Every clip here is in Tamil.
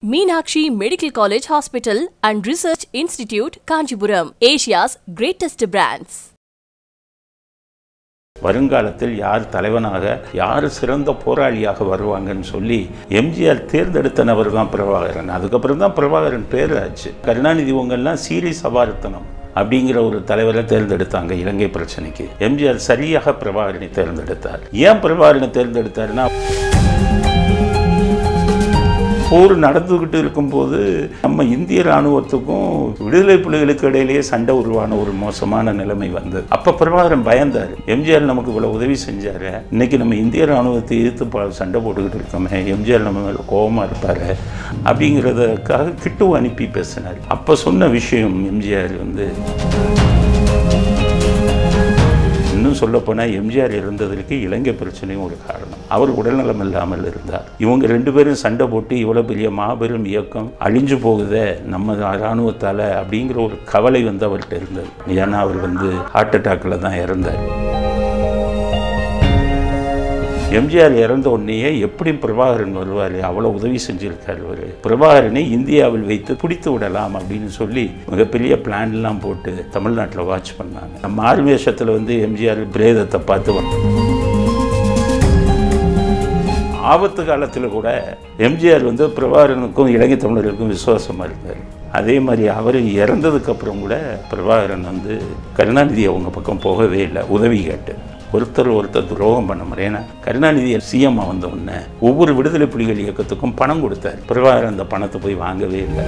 Meenakshi Medical College Hospital and Research Institute, Kanchipuram, Asia's greatest brands. வருங்காலத்தில் யார் தலைவனாக யார் சிறந்த போராளியாக வருவாங்கன்னு சொல்லி எம்ஜிஆர் தேர்ந்தெடுத்த நபர் தான் பிரபாகரன் அதுக்கப்புறம் தான் பிரபாகரன் பேர் ஆச்சு கருணாநிதி இவங்கெல்லாம் சீரியஸ் அபாரத்தனம் அப்படிங்கிற ஒரு தலைவரை தேர்ந்தெடுத்தாங்க இலங்கை பிரச்சனைக்கு எம்ஜிஆர் சரியாக பிரபாகரனை தேர்ந்தெடுத்தார் ஏன் பிரபாகரனை தேர்ந்தெடுத்தாருன்னா போர் நடந்துக்கிட்டு இருக்கும்போது நம்ம இந்திய ராணுவத்துக்கும் விடுதலை புலிகளுக்கு இடையிலேயே சண்டை உருவான ஒரு மோசமான நிலைமை வந்தது அப்ப பிரபாகரன் பயந்தார் எம்ஜிஆர் நமக்கு இவ்வளவு உதவி செஞ்சாரு இன்னைக்கு நம்ம இந்திய ராணுவத்தை எதிர்த்து ப- சண்டை போட்டுக்கிட்டு இருக்கோமே எம்ஜிஆர் நம்ம மேல கோபமா இருப்பாரு அப்படிங்கிறதுக்காக கிட்டு அனுப்பி பேசினார் அப்ப சொன்ன விஷயம் எம்ஜிஆர் வந்து இன்னும் சொல்லப்போனால் எம்ஜிஆர் இருந்ததற்கு இலங்கை பிரச்சனையும் ஒரு காரணம் அவர் உடல்நலம் இல்லாமல் இருந்தார் இவங்க ரெண்டு பேரும் சண்டை போட்டு இவ்வளோ பெரிய மாபெரும் இயக்கம் அழிஞ்சு போகுதே நம்ம இராணுவத்தால் அப்படிங்கிற ஒரு கவலை வந்து அவர்கிட்ட இருந்தது ஏன்னா அவர் வந்து ஹார்ட் அட்டாக்கில் தான் இறந்தார் எம்ஜிஆர் இறந்த உடனேயே எப்படி பிரபாகரன் வருவார் அவ்வளோ உதவி செஞ்சிருக்கார் அவர் பிரபாகரனை இந்தியாவில் வைத்து பிடித்து விடலாம் அப்படின்னு சொல்லி மிகப்பெரிய பிளான்லாம் போட்டு தமிழ்நாட்டில் வாட்ச் பண்ணாங்க நம்ம ஆர்மேஷத்தில் வந்து எம்ஜிஆர் பிரேதத்தை பார்த்து வந்தோம் ஆபத்து காலத்தில் கூட எம்ஜிஆர் வந்து பிரபாகரனுக்கும் இலங்கை தமிழர்களுக்கும் விசுவாசமாக இருந்தார் அதே மாதிரி அவர் இறந்ததுக்கு அப்புறம் கூட பிரபாகரன் வந்து கருணாநிதி அவங்க பக்கம் போகவே இல்லை உதவி கேட்டு ஒருத்தர் ஒருத்தர் துரோகம் பண்ண முடியும் ஏன்னா கருணாநிதி சிஎம் வந்த உடனே ஒவ்வொரு விடுதலை புலிகள் இயக்கத்துக்கும் பணம் கொடுத்தார் பிரபாகரன் அந்த பணத்தை போய் வாங்கவே இல்லை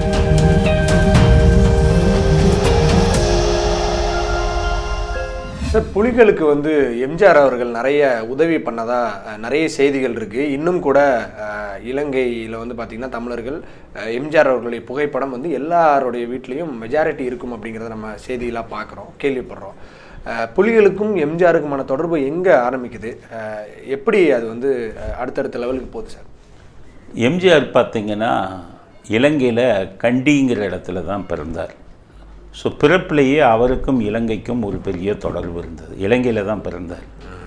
சார் புலிகளுக்கு வந்து எம்ஜிஆர் அவர்கள் நிறைய உதவி பண்ணதா அஹ், நிறைய செய்திகள் இருக்கு இன்னும் கூட அஹ், இலங்கையில வந்து பாத்தீங்கன்னா தமிழர்கள் அஹ், எம்ஜிஆர் அவர்களுடைய புகைப்படம் வந்து எல்லாருடைய வீட்லேயும் மெஜாரிட்டி இருக்கும் அப்படிங்கிறத நம்ம செய்திகளாக பார்க்குறோம் கேள்விப்படுறோம் அஹ், புலிகளுக்கும் எம்ஜிஆருக்குமான தொடர்பு எங்கே ஆரம்பிக்குது அஹ், எப்படி அது வந்து அஹ், அடுத்தடுத்த லெவலுக்கு போகுது சார் எம்ஜிஆர் பார்த்தீங்கன்னா இலங்கையில் கண்டிங்கிற இடத்துல தான் பிறந்தார் ஸோ பிறப்பிலேயே அவருக்கும் இலங்கைக்கும் ஒரு பெரிய தொடர்பு இருந்தது இலங்கையில் தான் பிறந்தார்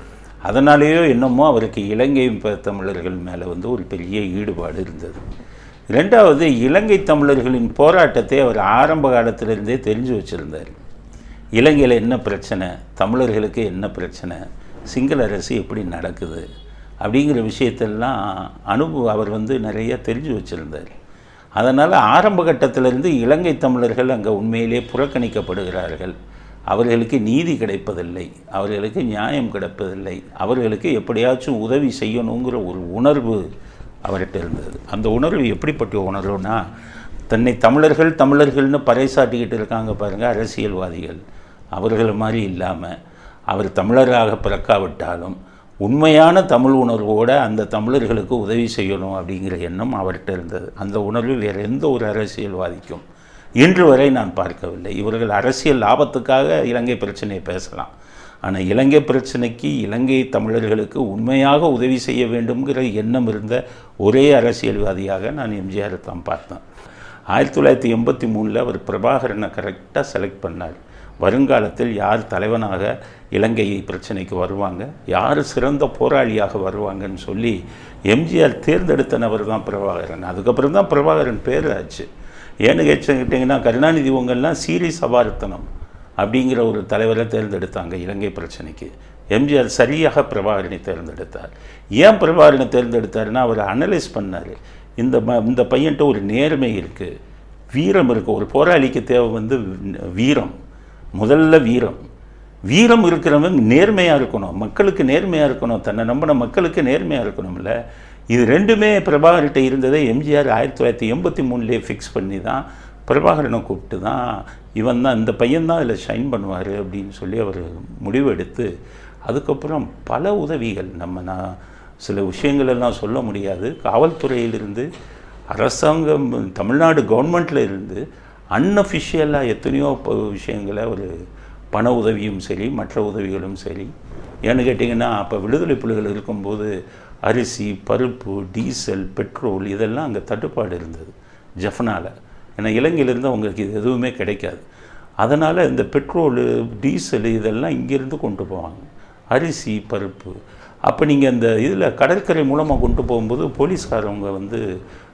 அதனாலேயோ என்னமோ அவருக்கு இலங்கை ப- தமிழர்கள் மேலே வந்து ஒரு பெரிய ஈடுபாடு இருந்தது ரெண்டாவது இலங்கை தமிழர்களின் போராட்டத்தை அவர் ஆரம்ப காலத்திலிருந்தே தெரிஞ்சு வச்சுருந்தார் இலங்கையில் என்ன பிரச்சனை தமிழர்களுக்கு என்ன பிரச்சனை சிங்கள அரசு எப்படி நடக்குது அப்படிங்கிற விஷயத்தெல்லாம் அனுபவ அவர் வந்து நிறைய தெரிஞ்சு வச்சுருந்தார் அதனால் ஆரம்ப கட்டத்திலிருந்து இலங்கை தமிழர்கள் அங்கே உண்மையிலே புறக்கணிக்கப்படுகிறார்கள் அவர்களுக்கு நீதி கிடைப்பதில்லை அவர்களுக்கு நியாயம் கிடைப்பதில்லை அவர்களுக்கு எப்படியாச்சும் உதவி செய்யணுங்கிற ஒரு உணர்வு அவர்கிட்ட இருந்தது அந்த உணர்வு எப்படிப்பட்ட உணர்வுனா தன்னை தமிழர்கள் தமிழர்கள்னு பறைசாட்டிக்கிட்டு இருக்காங்க பாருங்கள் அரசியல்வாதிகள் அவர்கள் மாதிரி இல்லாமல் அவர் தமிழராக பிறக்காவிட்டாலும் உண்மையான தமிழ் உணர்வோடு அந்த தமிழர்களுக்கு உதவி செய்யணும் அப்படிங்கிற எண்ணம் அவர்கிட்ட இருந்தது அந்த உணர்வு வேறு எந்த ஒரு அரசியல்வாதிக்கும் இன்று வரை நான் பார்க்கவில்லை இவர்கள் அரசியல் லாபத்துக்காக இலங்கை பிரச்சனையை பேசலாம் ஆனால் இலங்கை பிரச்சனைக்கு இலங்கை தமிழர்களுக்கு உண்மையாக உதவி செய்ய வேண்டும்ங்கிற எண்ணம் இருந்த ஒரே அரசியல்வாதியாக நான் எம்ஜிஆரை தான் பார்த்தேன் ஆயிரத்தி தொள்ளாயிரத்தி எண்பத்தி மூணில் அவர் பிரபாகரனை கரெக்டாக செலக்ட் பண்ணார் வருங்காலத்தில் யார் தலைவனாக இலங்கை பிரச்சனைக்கு வருவாங்க யார் சிறந்த போராளியாக வருவாங்கன்னு சொல்லி எம்ஜிஆர் தேர்ந்தெடுத்த நபர் தான் பிரபாகரன் அதுக்கப்புறம் தான் பிரபாகரன் பேர் ஆச்சு ஏன்னு கேட்டுக்கிட்டிங்கன்னா கருணாநிதி இவங்கெல்லாம் சீரியஸ் அபாரத்தனம் அப்படிங்கிற ஒரு தலைவரை தேர்ந்தெடுத்தாங்க இலங்கை பிரச்சனைக்கு எம்ஜிஆர் சரியாக பிரபாகரனை தேர்ந்தெடுத்தார் ஏன் பிரபாகரனை தேர்ந்தெடுத்தாருன்னா அவர் அனலைஸ் பண்ணார் இந்த ம இந்த பையன்ட்ட ஒரு நேர்மை இருக்குது வீரம் இருக்குது ஒரு போராளிக்கு தேவை வந்து வீரம் முதல்ல வீரம் வீரம் இருக்கிறவன் நேர்மையாக இருக்கணும் மக்களுக்கு நேர்மையாக இருக்கணும் தன்னை நம்பின மக்களுக்கு நேர்மையாக இருக்கணும்ல இது ரெண்டுமே பிரபாகர்கிட்ட இருந்ததை எம்ஜிஆர் ஆயிரத்தி தொள்ளாயிரத்தி எண்பத்தி மூணுலேயே ஃபிக்ஸ் பண்ணி தான் பிரபாகரனை கூப்பிட்டு தான் இவன் தான் இந்த பையன் தான் இதில் ஷைன் பண்ணுவார் அப்படின்னு சொல்லி அவர் முடிவெடுத்து அதுக்கப்புறம் பல உதவிகள் நம்ம நான் சில விஷயங்கள் எல்லாம் சொல்ல முடியாது காவல்துறையிலிருந்து அரசாங்கம் தமிழ்நாடு கவர்மெண்ட்டில் இருந்து அன்அஃபிஷியலாக எத்தனையோ ப- விஷயங்களை ஒரு பண உதவியும் சரி மற்ற உதவிகளும் சரி ஏன்னு கேட்டிங்கன்னா அப்போ விடுதலை புலிகள் இருக்கும்போது அரிசி பருப்பு டீசல் பெட்ரோல் இதெல்லாம் அங்கே தட்டுப்பாடு இருந்தது ஜஃப்னால ஏன்னா இலங்கையிலேருந்து அவங்களுக்கு இது எதுவுமே கிடைக்காது அதனால் இந்த பெட்ரோலு டீசல் இதெல்லாம் இங்கேருந்து கொண்டு போவாங்க அரிசி பருப்பு அப்போ நீங்கள் அந்த இதில் கடற்கரை மூலமாக கொண்டு போகும்போது போலீஸ்காரவங்க வந்து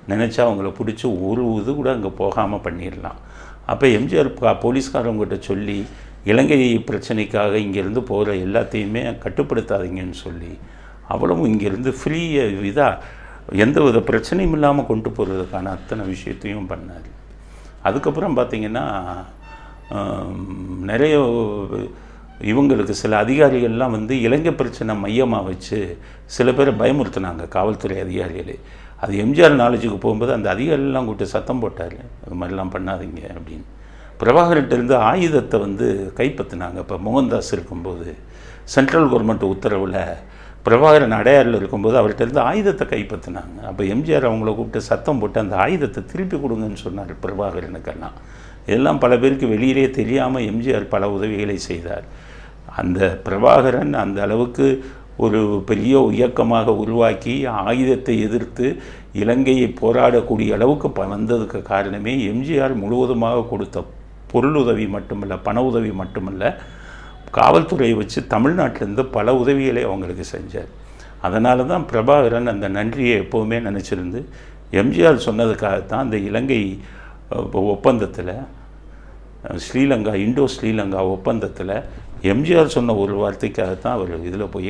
நினச்சா அவங்கள பிடிச்சி ஒரு இது கூட அங்கே போகாமல் பண்ணிடலாம் அப்போ எம்ஜிஆர் பா- போலீஸ்காரவங்ககிட்ட சொல்லி இலங்கை பிரச்சனைக்காக இங்கேருந்து போகிற எல்லாத்தையுமே கட்டுப்படுத்தாதீங்கன்னு சொல்லி அவ்வளவும் இங்கேருந்து ஃப்ரீ இதாக எந்த வித பிரச்சனையும் இல்லாமல் கொண்டு போகிறதுக்கான அத்தனை விஷயத்தையும் பண்ணார் அதுக்கப்புறம் பார்த்தீங்கன்னா ஆம், நிறைய இவங்களுக்கு சில அதிகாரிகள்லாம் வந்து இலங்கை பிரச்சனை மையமாக வச்சு சில பேரை பயமுறுத்தினாங்க காவல்துறை அதிகாரிகளே அது எம்ஜிஆர் நாலேஜுக்கு போகும்போது அந்த அதிகாரிகள்லாம் கூப்பிட்டு சத்தம் போட்டார் அது மாதிரிலாம் பண்ணாதீங்க அப்படின்னு பிரபாகர்கிட்ட இருந்து ஆயுதத்தை வந்து கைப்பற்றினாங்க இப்போ மோகன்தாஸ் இருக்கும்போது சென்ட்ரல் கவர்மெண்ட் உத்தரவில் பிரபாகரன் அடையாறில் இருக்கும்போது அவர்கிட்ட இருந்து ஆயுதத்தை கைப்பற்றினாங்க அப்போ எம்ஜிஆர் அவங்கள கூப்பிட்டு சத்தம் போட்டு அந்த ஆயுதத்தை திருப்பி கொடுங்கன்னு சொன்னார் பிரபாகரனுக்கெல்லாம் இதெல்லாம் பல பேருக்கு வெளியிலே தெரியாமல் எம்ஜிஆர் பல உதவிகளை செய்தார் அந்த பிரபாகரன் அந்த அளவுக்கு ஒரு பெரிய இயக்கமாக உருவாக்கி ஆயுதத்தை எதிர்த்து இலங்கையை போராடக்கூடிய அளவுக்கு ப- வந்ததுக்கு காரணமே எம்ஜிஆர் முழுவதுமாக கொடுத்த பொருளுதவி மட்டுமல்ல பண உதவி மட்டுமல்ல காவல்துறையை வச்சு தமிழ்நாட்டிலேருந்து பல உதவிகளை அவங்களுக்கு செஞ்சார் அதனால தான் பிரபாகரன் அந்த நன்றியை எப்போவுமே நினச்சிருந்து எம்ஜிஆர் சொன்னதுக்காகத்தான் அந்த இலங்கை ஒப்பந்தத்தில் ஸ்ரீலங்கா இண்டோ ஸ்ரீலங்கா ஒப்பந்தத்தில் எம்ஜிஆர் சொன்ன ஒரு வார்த்தைக்காகத்தான் அவர் இதில் போய்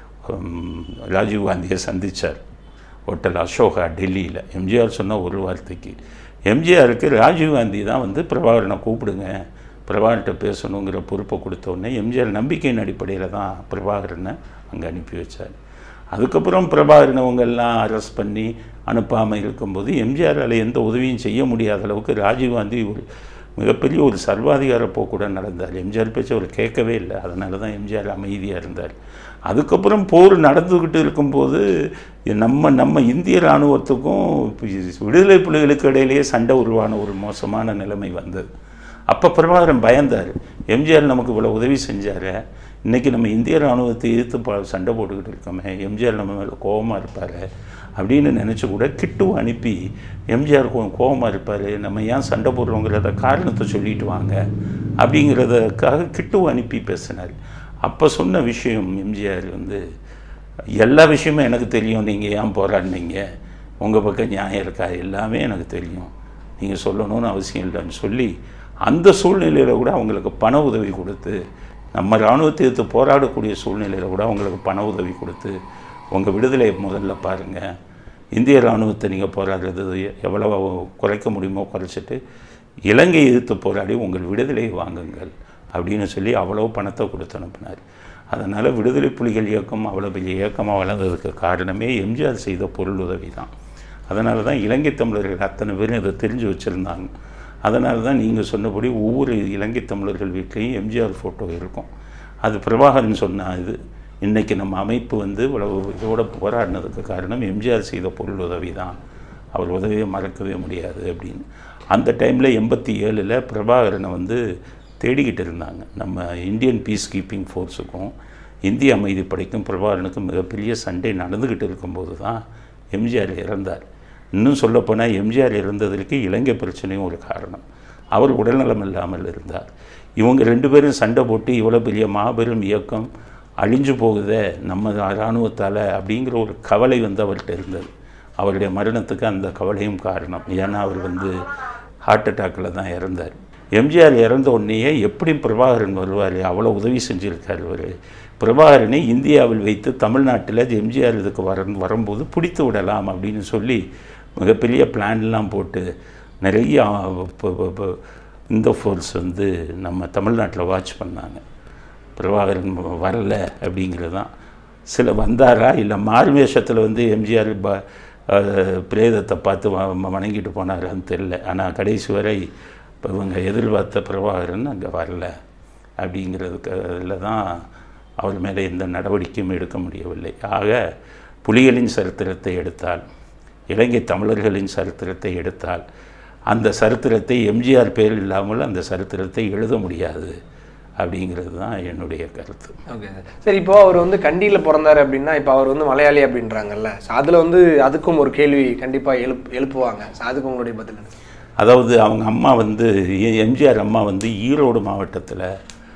ஹம், ராஜீவ் காந்தியை சந்தித்தார் ஹோட்டல் அசோகா டெல்லியில் எம்ஜிஆர் சொன்ன ஒரு வார்த்தைக்கு எம்ஜிஆருக்கு ராஜீவ் காந்தி தான் வந்து பிரபாகரனை கூப்பிடுங்க பிரபாகர்கிட்ட பேசணுங்கிற பொறுப்பை கொடுத்த உடனே எம்ஜிஆர் நம்பிக்கையின் அடிப்படையில் தான் பிரபாகரனை அங்கே அனுப்பி வச்சார் அதுக்கப்புறம் பிரபாகரன் அவங்க எல்லாம் அரெஸ்ட் பண்ணி அனுப்பாமல் இருக்கும்போது எம்ஜிஆரால் எந்த உதவியும் செய்ய முடியாத அளவுக்கு ராஜீவ்காந்தி ஒரு மிகப்பெரிய ஒரு சர்வாதிகார போக்குடன் நடந்தார் எம்ஜிஆர் பேச்சை அவர் கேட்கவே இல்லை அதனால தான் எம்ஜிஆர் அமைதியாக இருந்தார் அதுக்கப்புறம் போர் நடந்துக்கிட்டு இருக்கும்போது நம்ம நம்ம இந்திய இராணுவத்துக்கும் விடுதலை புலிகளுக்கு இடையிலேயே சண்டை உருவான ஒரு மோசமான நிலைமை வந்தது அப்போ பிரபாகரன் பயந்தார் எம்ஜிஆர் நமக்கு இவ்வளோ உதவி செஞ்சார் இன்றைக்கி நம்ம இந்திய ராணுவத்தை எதிர்த்து ப சண்டை போட்டுக்கிட்டு இருக்கோமே எம்ஜிஆர் நம்ம மேலே கோபமாக இருப்பார் அப்படின்னு நினச்சி கூட கிட்டு அனுப்பி எம்ஜிஆர் கோ கோபமாக இருப்பார் நம்ம ஏன் சண்டை போடுறோங்கிறத காரணத்தை சொல்லிட்டு வாங்க அப்படிங்கிறதுக்காக கிட்டு அனுப்பி பேசினார் அப்போ சொன்ன விஷயம் எம்ஜிஆர் வந்து எல்லா விஷயமும் எனக்கு தெரியும் நீங்கள் ஏன் போராடினீங்க உங்கள் பக்கம் நியாயம் இருக்கா எல்லாமே எனக்கு தெரியும் நீங்கள் சொல்லணும்னு அவசியம் இல்லைன்னு சொல்லி அந்த சூழ்நிலையில் கூட அவங்களுக்கு பண உதவி கொடுத்து நம்ம இராணுவத்தை எதிர்த்து போராடக்கூடிய சூழ்நிலையில் கூட அவங்களுக்கு பண உதவி கொடுத்து உங்கள் விடுதலையை முதல்ல பாருங்கள் இந்திய இராணுவத்தை நீங்கள் போராடுறது எவ்வளோ குறைக்க முடியுமோ குறைச்சிட்டு இலங்கை எதிர்த்து போராடி உங்கள் விடுதலையை வாங்குங்கள் அப்படின்னு சொல்லி அவ்வளோ பணத்தை கொடுத்து அனுப்பினார் அதனால் விடுதலை புலிகள் இயக்கம் அவ்வளோ பெரிய இயக்கமாக வளர்ந்ததுக்கு காரணமே எம்ஜிஆர் செய்த பொருள் உதவி தான் அதனால தான் இலங்கை தமிழர்கள் அத்தனை பேரும் இதை தெரிஞ்சு வச்சுருந்தாங்க அதனால தான் நீங்கள் சொன்னபடி ஒவ்வொரு இலங்கை தமிழர்கள் வீட்லேயும் எம்ஜிஆர் ஃபோட்டோ இருக்கும் அது பிரபாகரன் சொன்ன இது இன்றைக்கி நம்ம அமைப்பு வந்து இவ்வளவு இதோட போராடினதுக்கு காரணம் எம்ஜிஆர் செய்த பொருள் உதவி தான் அவர் உதவியை மறக்கவே முடியாது அப்படின்னு அந்த டைமில் எண்பத்தி ஏழில் பிரபாகரனை வந்து தேடிக்கிட்டு இருந்தாங்க நம்ம இந்தியன் பீஸ் கீப்பிங் ஃபோர்ஸுக்கும் இந்திய அமைதிப்படைக்கும் பிரபாகரனுக்கும் மிகப்பெரிய சண்டை நடந்துக்கிட்டு இருக்கும்போது தான் எம்ஜிஆர் இறந்தார் இன்னும் சொல்லப்போனால் எம்ஜிஆர் இறந்ததற்கு இலங்கை பிரச்சனையும் ஒரு காரணம் அவர் உடல்நலம் இல்லாமல் இருந்தார் இவங்க ரெண்டு பேரும் சண்டை போட்டு இவ்வளோ பெரிய மாபெரும் இயக்கம் அழிஞ்சு போகுதே நம்ம இராணுவத்தால் அப்படிங்கிற ஒரு கவலை வந்து அவர்கிட்ட இருந்தது அவருடைய மரணத்துக்கு அந்த கவலையும் காரணம் ஏன்னா அவர் வந்து ஹார்ட் அட்டாக்கில் தான் இறந்தார் எம்ஜிஆர் இறந்த உடனேயே எப்படி பிரபாகரன் வருவார் அவ்வளோ உதவி செஞ்சுருக்கார் அவர் பிரபாகரனை இந்தியாவில் வைத்து தமிழ்நாட்டில் எம்ஜிஆர் இதுக்கு வர வரும்போது பிடித்து விடலாம் அப்படின்னு சொல்லி மிகப்பெரிய பிளான்லாம் போட்டு நிறைய இப்போ- இப்போ- இப்போ இந்த ஃபோர்ஸ் வந்து நம்ம தமிழ்நாட்டில் வாட்ச் பண்ணாங்க பிரபாகரன் வரல அப்படிங்கிறது தான் சில வந்தாரா இல்லை மார்வேஷத்தில் வந்து எம்ஜிஆர் ப அஹ், பிரேதத்தை பார்த்து வ- வ- வணங்கிட்டு போனாரான்னு தெரில ஆனால் கடைசி வரை இப்போ இவங்க எதிர்பார்த்த பிரபாகரன் அங்கே வரல அப்படிங்கிறதுக்கு அதில் தான் அவர் மேலே எந்த நடவடிக்கையும் எடுக்க முடியவில்லை ஆக புலிகளின் சரித்திரத்தை எடுத்தால் இலங்கை தமிழர்களின் சரித்திரத்தை எடுத்தால் அந்த சரித்திரத்தை எம்ஜிஆர் பேர் இல்லாமல் அந்த சரித்திரத்தை எழுத முடியாது அப்படிங்கிறது தான் என்னுடைய கருத்து ஓகே சார் சரி இப்போ அவர் வந்து கண்டியில் பிறந்தாரு அப்படின்னா இப்போ அவர் வந்து மலையாளி அப்படின்றாங்கல்ல ஸோ அதில் வந்து அதுக்கும் ஒரு கேள்வி கண்டிப்பாக எழுப் எழுப்புவாங்க ஸோ அதுக்கு உங்களுடைய பதில் என்ன? அதாவது அவங்க அம்மா வந்து எ- எம்ஜிஆர் அம்மா வந்து ஈரோடு மாவட்டத்தில்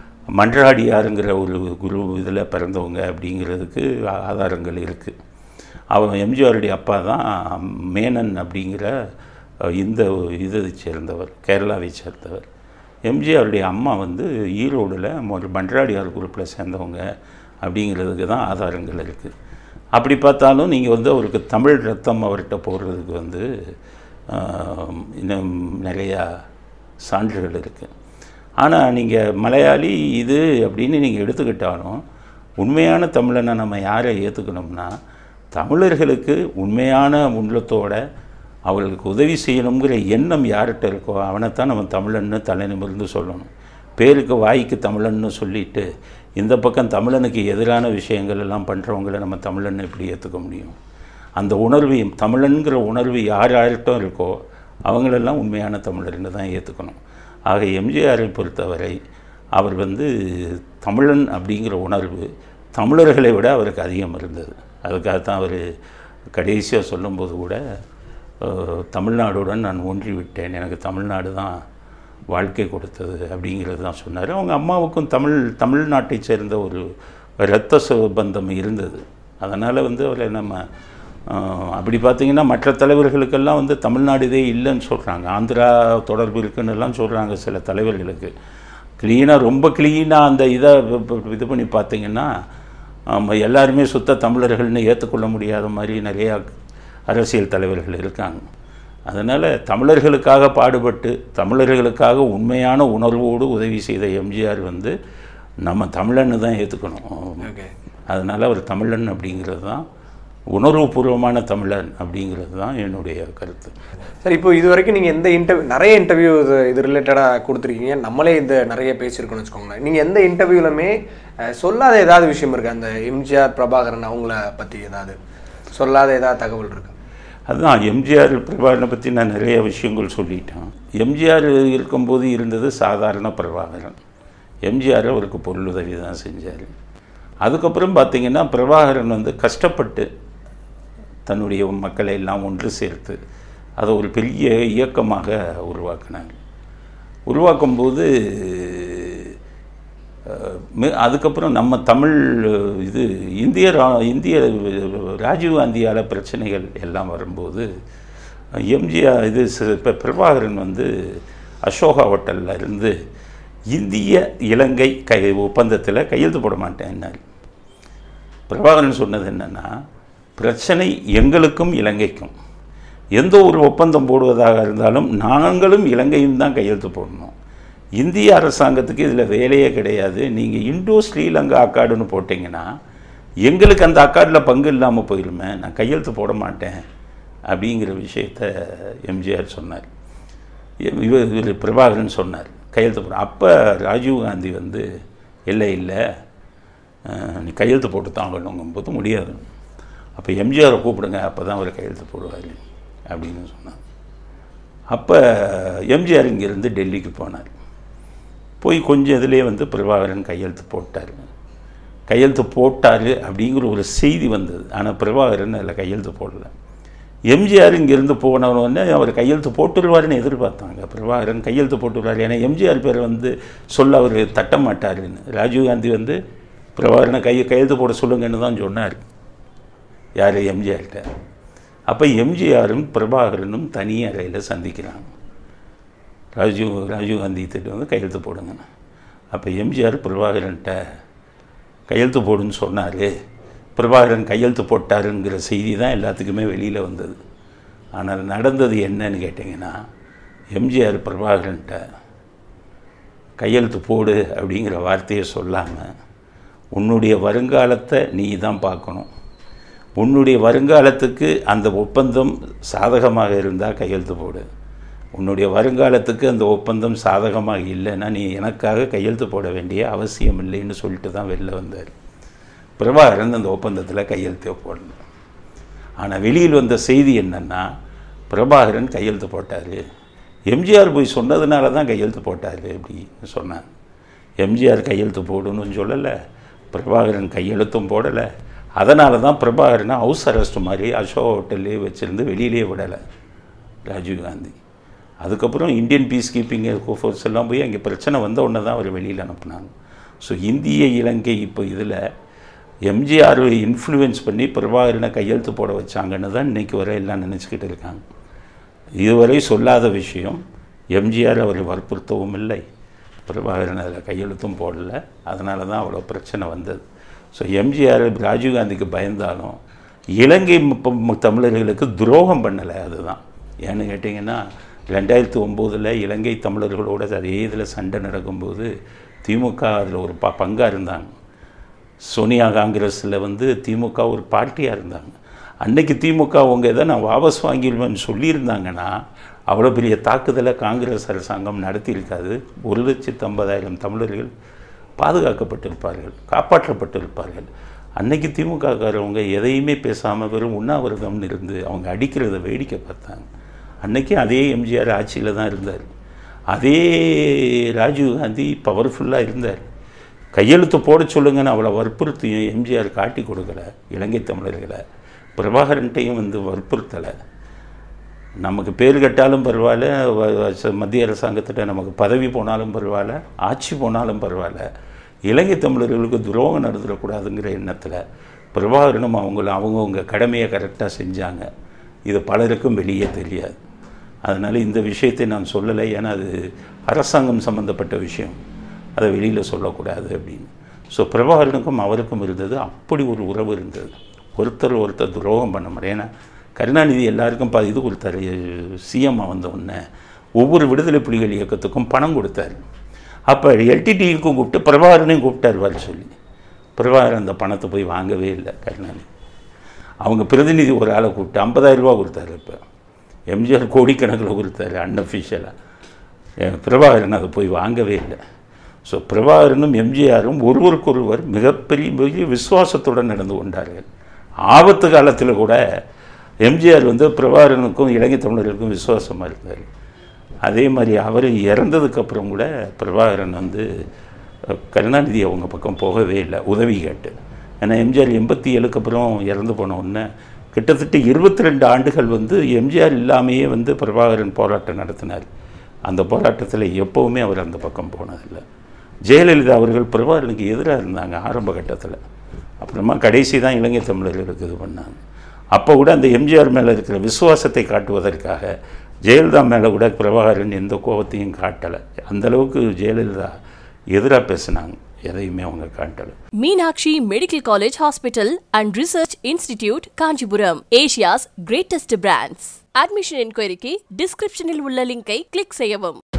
மன்றாடியாருங்கிற ஒரு குரு இதில் பிறந்தவங்க அப்படிங்கிறதுக்கு ஆ- ஆதாரங்கள் இருக்குது அவர் எம்ஜிஆருடைய அப்பா தான் மேனன் அப்படிங்கிற அஹ், இந்த இதை சேர்ந்தவர் கேரளாவை சேர்ந்தவர் எம்ஜிஆருடைய அம்மா வந்து ஈரோடில் ஒரு பண்ட்ராடியார் குரூப்பில் சேர்ந்தவங்க அப்படிங்கிறதுக்கு தான் ஆதாரங்கள் இருக்குது அப்படி பார்த்தாலும் நீங்கள் வந்து அவருக்கு தமிழ் ரத்தம் அவர்கிட்ட போடுறதுக்கு வந்து ஆஹ், இன்னும் நிறையா சான்றுகள் இருக்குது ஆனால் நீங்கள் மலையாளி இது அப்படின்னு நீங்கள் எடுத்துக்கிட்டாலும் உண்மையான தமிழனை நம்ம யாரை ஏற்றுக்கணும்னா தமிழர்களுக்கு உண்மையான உள்ளத்தோட அவர்களுக்கு உதவி செய்யணுங்கிற எண்ணம் யார்கிட்ட இருக்கோ அவனைத்தான் நம்ம தமிழன்னு தலை நிமிர்ந்து சொல்லணும் பேருக்கு வாய்க்கு தமிழன்னு சொல்லிட்டு இந்த பக்கம் தமிழனுக்கு எதிரான விஷயங்கள் எல்லாம் பண்ணுறவங்கள நம்ம தமிழன்னு எப்படி ஏற்றுக்க முடியும் அந்த உணர்வு தமிழன்கிற உணர்வு யார் யார்கிட்ட இருக்கோ அவங்களெல்லாம் உண்மையான தமிழர்னு தான் ஏற்றுக்கணும் ஆக எம்ஜிஆரை பொறுத்தவரை அவர் வந்து தமிழன் அப்படிங்கிற உணர்வு தமிழர்களை விட அவருக்கு அதிகம் இருந்தது அதுக்காகத்தான் அவர் கடைசியாக சொல்லும்போது கூட அஹ், தமிழ்நாடுடன் நான் ஒன்றி விட்டேன் எனக்கு தமிழ்நாடு தான் வாழ்க்கை கொடுத்தது அப்படிங்கிறது தான் சொன்னார் அவங்க அம்மாவுக்கும் தமிழ் தமிழ்நாட்டை சேர்ந்த ஒரு இரத்த சம்பந்தம் இருந்தது அதனால் வந்து அவரை நம்ம ஆஹ், அப்படி பார்த்தீங்கன்னா மற்ற தலைவர்களுக்கெல்லாம் வந்து தமிழ்நாடு இதே இல்லைன்னு சொல்கிறாங்க ஆந்திரா தொடர்பு இருக்குன்னு எல்லாம் சொல்கிறாங்க சில தலைவர்களுக்கு க்ளீனாக ரொம்ப க்ளீனாக அந்த இதை ப- ப- இது பண்ணி பார்த்தீங்கன்னா ஆமா, எல்லாருமே சுத்த தமிழர்கள்னு ஏற்றுக்கொள்ள முடியாத மாதிரி நிறையா அரசியல் தலைவர்கள் இருக்காங்க அதனால் தமிழர்களுக்காக பாடுபட்டு தமிழர்களுக்காக உண்மையான உணர்வோடு உதவி செய்த எம்ஜிஆர் வந்து நம்ம தமிழன்னு தான் ஏற்றுக்கணும் ஓகே அதனால் அவர் தமிழன் அப்படிங்கிறது தான் உணர்வுபூர்வமான தமிழன் அப்படிங்கிறது தான் என்னுடைய கருத்து சார் இப்போ இது வரைக்கும் நீங்கள் எந்த இன்டர்வியூ நிறைய இன்டர்வியூ இது இது ரிலேட்டடாக கொடுத்துருக்கீங்க நம்மளே இந்த நிறைய பேசியிருக்கோம்னு வச்சுக்கோங்களேன் நீங்கள் எந்த இன்டர்வியூலுமே அஹ், சொல்லாத ஏதாவது விஷயம் இருக்குது அந்த எம்ஜிஆர் பிரபாகரன் அவங்கள பற்றி ஏதாவது சொல்லாத ஏதாவது தகவல் இருக்கு அதுதான் எம்ஜிஆர் பிரபாகரனை பற்றி நான் நிறைய விஷயங்கள் சொல்லிட்டேன் எம்ஜிஆர் இருக்கும்போது இருந்தது சாதாரண பிரபாகரன் எம்ஜிஆர் அவருக்கு பொருளுதவி தான் செஞ்சார் அதுக்கப்புறம் பார்த்தீங்கன்னா பிரபாகரன் வந்து கஷ்டப்பட்டு தன்னுடைய மக்களை எல்லாம் ஒன்று சேர்த்து அதை ஒரு பெரிய இயக்கமாக உருவாக்கினார் உருவாக்கும்போது அஹ், மி- அதுக்கப்புறம் நம்ம தமிழ் இது இந்திய ரா- இந்திய ராஜீவ்காந்தியால் பிரச்சனைகள் எல்லாம் வரும்போது எம்ஜிஆர் இது ச- இப்ப பிரபாகரன் வந்து அசோகா ஹோட்டலில் இருந்து இந்திய இலங்கை கை ஒப்பந்தத்தில் கையெழுத்து போட மாட்டேன்னாரு பிரபாகரன் சொன்னது என்னன்னா பிரச்சனை எங்களுக்கும் இலங்கைக்கும் எந்த ஒரு ஒப்பந்தம் போடுவதாக இருந்தாலும் நாங்களும் இலங்கையும் தான் கையெழுத்து போடணும் இந்திய அரசாங்கத்துக்கு இதில் வேலையே கிடையாது நீங்கள் இண்டோ ஸ்ரீலங்கா அக்காடுன்னு போட்டிங்கன்னா எங்களுக்கு அந்த அக்காடில் பங்கு இல்லாமல் போயிருமே நான் கையெழுத்து போட மாட்டேன் அப்படிங்கிற விஷயத்த எம்ஜிஆர் சொன்னார் இவ- இவர் இவர் பிரபாகரன் சொன்னார் கையெழுத்து போட அப்போ ராஜீவ்காந்தி வந்து இல்லை இல்லை அஹ், நீ கையெழுத்து போட்டு தாங்கணுங்கும்போது முடியாது அப்போ எம்ஜிஆரை கூப்பிடுங்க அப்போ தான் அவர் கையெழுத்து போடுவார் அப்படின்னு சொன்னார் அப்போ எம்ஜிஆர் இங்கேருந்து டெல்லிக்கு போனார் போய் கொஞ்சம் இதுலேயே வந்து பிரபாகரன் கையெழுத்து போட்டார் கையெழுத்து போட்டார் அப்படிங்கிற ஒரு செய்தி வந்தது ஆனால் பிரபாகரன் அதில் கையெழுத்து போடல எம்ஜிஆர் இங்கேருந்து போனவொடனே அவர் கையெழுத்து போட்டுருவாருன்னு எதிர்பார்த்தாங்க பிரபாகரன் கையெழுத்து போட்டுருவார் ஏன்னா எம்ஜிஆர் பேரை வந்து சொல்ல அவர் தட்ட மாட்டாருன்னு ராஜீவ்காந்தி வந்து பிரபாகரனை கை கையெழுத்து போட சொல்லுங்கன்னு தான் சொன்னார் யார் எம்ஜிஆர்கிட்ட அப்போ எம்ஜிஆரும் பிரபாகரனும் தனி அறையில் சந்திக்கிறாங்க ராஜீவ் ராஜீவ்காந்தி திட்ட வந்து கையெழுத்து போடுங்க அப்போ எம்ஜிஆர் பிரபாகரன்ட்ட கையெழுத்து போடுன்னு சொன்னார் பிரபாகரன் கையெழுத்து போட்டாருங்கிற செய்தி தான் எல்லாத்துக்குமே வெளியில் வந்தது ஆனால் நடந்தது என்னன்னு கேட்டிங்கன்னா எம்ஜிஆர் பிரபாகரன்ட்ட கையெழுத்து போடு அப்படிங்கிற வார்த்தையை சொல்லாமல் உன்னுடைய வருங்காலத்தை நீ தான் பார்க்கணும் உன்னுடைய வருங்காலத்துக்கு அந்த ஒப்பந்தம் சாதகமாக இருந்தால் கையெழுத்து போடு உன்னுடைய வருங்காலத்துக்கு அந்த ஒப்பந்தம் சாதகமாக இல்லைன்னா நீ எனக்காக கையெழுத்து போட வேண்டிய அவசியம் இல்லைன்னு சொல்லிட்டு தான் வெளில வந்தார் பிரபாகரன் அந்த ஒப்பந்தத்தில் கையெழுத்தே போடல ஆனால் வெளியில் வந்த செய்தி என்னன்னா பிரபாகரன் கையெழுத்து போட்டார் எம்ஜிஆர் போய் சொன்னதுனால தான் கையெழுத்து போட்டார் அப்படின்னு சொன்னாங்க எம்ஜிஆர் கையெழுத்து போடணும்னு சொல்லலை பிரபாகரன் கையெழுத்தும் போடலை அதனால தான் பிரபாகரனை ஹவுஸ் அரெஸ்ட் மாதிரி அசோக் ஹோட்டல்லே வச்சுருந்து வெளியிலே விடலை ராஜீவ்காந்தி அதுக்கப்புறம் இந்தியன் பீஸ் கீப்பிங் ஃபோர்ஸ் எல்லாம் போய் அங்கே பிரச்சனை வந்த உடனே தான் அவர் வெளியில் அனுப்புனாங்க ஸோ இந்திய இலங்கை இப்போ இதில் எம்ஜிஆர் இன்ஃப்ளூயன்ஸ் பண்ணி பிரபாகரனை கையெழுத்து போட வச்சாங்கன்னு தான் இன்றைக்கி வரை எல்லாம் நினச்சிக்கிட்டு இருக்காங்க இதுவரை சொல்லாத விஷயம் எம்ஜிஆர் அவர் வற்புறுத்தவும் இல்லை பிரபாகரன் அதில் கையெழுத்தும் போடல அதனால தான் அவ்வளோ பிரச்சனை வந்தது ஸோ எம்ஜிஆர் ராஜீவ்காந்திக்கு பயந்தாலும் இலங்கை ம- ம- தமிழர்களுக்கு துரோகம் பண்ணலை அதுதான் ஏன்னு கேட்டிங்கன்னா ரெண்டாயிரத்தி ஒம்போதில் இலங்கை தமிழர்களோட அதே இதில் சண்டை நடக்கும்போது திமுக அதில் ஒரு ப பங்காக இருந்தாங்க சோனியா காங்கிரஸில் வந்து திமுக ஒரு பார்ட்டியாக இருந்தாங்க அன்னைக்கு திமுக அவங்க எதை நான் வாபஸ் வாங்கிடுவேன்னு சொல்லியிருந்தாங்கன்னா அவ்வளோ பெரிய தாக்குதலை காங்கிரஸ் அரசாங்கம் நடத்தியிருக்காது ஒரு லட்சத்து ஐம்பதாயிரம் தமிழர்கள் பாதுகாக்கப்பட்டிருப்பார்கள் காப்பாற்றப்பட்டிருப்பார்கள் அன்னைக்கு திமுககாரவங்க எதையுமே பேசாமல் வெறும் உண்ணாவிரதம்னு இருந்து அவங்க அடிக்கிறத வேடிக்கை பார்த்தாங்க அன்னைக்கு அதே எம்ஜிஆர் ஆட்சியில் தான் இருந்தார் அதே ராஜீவ்காந்தி பவர்ஃபுல்லாக இருந்தார் கையெழுத்து போட சொல்லுங்கன்னு அவ்வளோ வற்புறுத்தியும் எம்ஜிஆர் காட்டி கொடுக்கல இலங்கை தமிழர்களை பிரபாகரன்ட்டையும் வந்து வற்புறுத்தலை நமக்கு பேர் கட்டாலும் பரவாயில்ல வ- வ- ச- மத்திய அரசாங்கத்திட்ட நமக்கு பதவி போனாலும் பரவாயில்ல ஆட்சி போனாலும் பரவாயில்ல இலங்கை தமிழர்களுக்கு துரோகம் நடந்துடக்கூடாதுங்கிற எண்ணத்தில் பிரபாகரனும் அவங்கள அவங்கவுங்க கடமையை கரெக்டாக செஞ்சாங்க இது பலருக்கும் வெளியே தெரியாது அதனால் இந்த விஷயத்தை நான் சொல்லலை ஏன்னா அது அரசாங்கம் சம்மந்தப்பட்ட விஷயம் அதை வெளியில் சொல்லக்கூடாது அப்படின்னு ஸோ பிரபாகரனுக்கும் அவருக்கும் இருந்தது அப்படி ஒரு உறவு இருந்தது ஒருத்தர் ஒருத்தர் துரோகம் பண்ண முடியும் ஏன்னா கருணாநிதி எல்லாருக்கும் ப இது கொடுத்தாரு சிஎம் வந்த உடனே ஒவ்வொரு விடுதலை புலிகள் இயக்கத்துக்கும் பணம் கொடுத்தாரு அப்போ எல்டிடிக்கும் கூப்பிட்டு பிரபாகரனையும் கூப்பிட்டார் வர சொல்லி பிரபாகரன் அந்த பணத்தை போய் வாங்கவே இல்லை கருணாநிதி அவங்க பிரதிநிதி ஒரு ஆளை கூப்பிட்டு 50000 ரூபா கொடுத்தாரு இப்போ எம்ஜிஆர் கோடிக்கணக்கில் கொடுத்தாரு அன்அஃபிஷியலாக பிரபாகரன் அதை போய் வாங்கவே இல்லை ஸோ பிரபாகரனும் எம்ஜிஆரும் ஒருவருக்கொருவர் மிகப்பெரிய பெரிய விசுவாசத்துடன் நடந்து கொண்டார்கள் ஆபத்து காலத்தில் கூட எம்ஜிஆர் வந்து பிரபாகரனுக்கும் இலங்கை தமிழர்களுக்கும் விசுவாசமாக இருந்தார் அதே மாதிரி அவர் இறந்ததுக்கப்புறம் கூட பிரபாகரன் வந்து அஹ், கருணாநிதி அவங்க பக்கம் போகவே இல்லை உதவி கேட்டு ஏன்னா எம்ஜிஆர் எண்பத்தி ஏழுக்கு அப்புறம் இறந்து போன உடனே கிட்டத்தட்ட இருபத்தி ரெண்டு ஆண்டுகள் வந்து எம்ஜிஆர் இல்லாமையே வந்து பிரபாகரன் போராட்டம் நடத்தினார் அந்த போராட்டத்தில் எப்போவுமே அவர் அந்த பக்கம் போனதில்லை ஜெயலலிதா அவர்கள் பிரபாகரனுக்கு எதிராக இருந்தாங்க ஆரம்ப கட்டத்தில் அப்புறமா கடைசி தான் இலங்கை தமிழர்களுக்கு இது பண்ணாங்க அப்போ கூட அந்த எம்ஜிஆர் மேலே இருக்கிற விசுவாசத்தை காட்டுவதற்காக ஜெயலலிதா மேலே கூட பிரபாகரன் எந்த கோபத்தையும் காட்டலை அந்தளவுக்கு ஜெயலலிதா எதிராக பேசினாங்க எதையுமே அவங்க காட்டலை Meenakshi Medical College Hospital and Research Institute, Kanchipuram, Asia's greatest brands. Admission inquiry க்கு description இல் உள்ள லிங்கை கிளிக் செய்யவும்